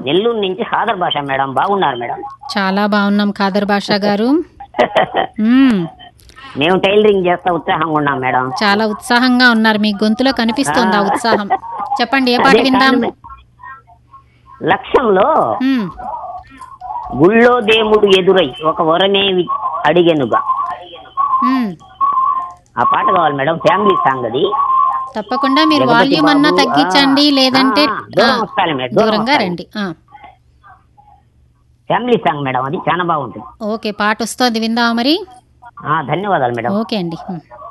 నెల్లూరు నుంచి ఖాదర్ భాష మేడం బాగున్నారు మేడం చాలా బాగున్నాం ఖాదర్ బాషా గారు మ్మ్. మేము టైలరింగ్ చేస్తా ఉత్సాహంగా ఉన్నాం మేడం చాలా ఉత్సాహంగా ఉన్నారు మీ గొంతులో కనిపిస్తోంది ఆ ఉత్సాహం చెప్పండి ఏ పాట అదే విందాం కాదు మే- లక్ష్యంలో మ్మ్. గుళ్ళో దేవుడు ఎదురై ఒక వరమే వి- అడిగెనుగా మ్మ్. ఆ పాట కావాలి మేడం ఫ్యామిలీ సాంగ్ అది తప్పకుండా మీరు జగపతి వాల్యూమ్ అన్నా బాబు, తగ్గించండి ఆ, లేదంటే ఆ, దూరం ఆ, వస్తాలే మేడం, దూరం దూరంగా వస్తాలే. రండి ఆ. ఫ్యామిలీ సాంగ్ మేడం అది చాలా బాగుంటుంది ఓకే పాట వస్తోంది విందామా మరి ఆ, ధన్యవాదాలు మేడం ఓకే అండి మ్మ్.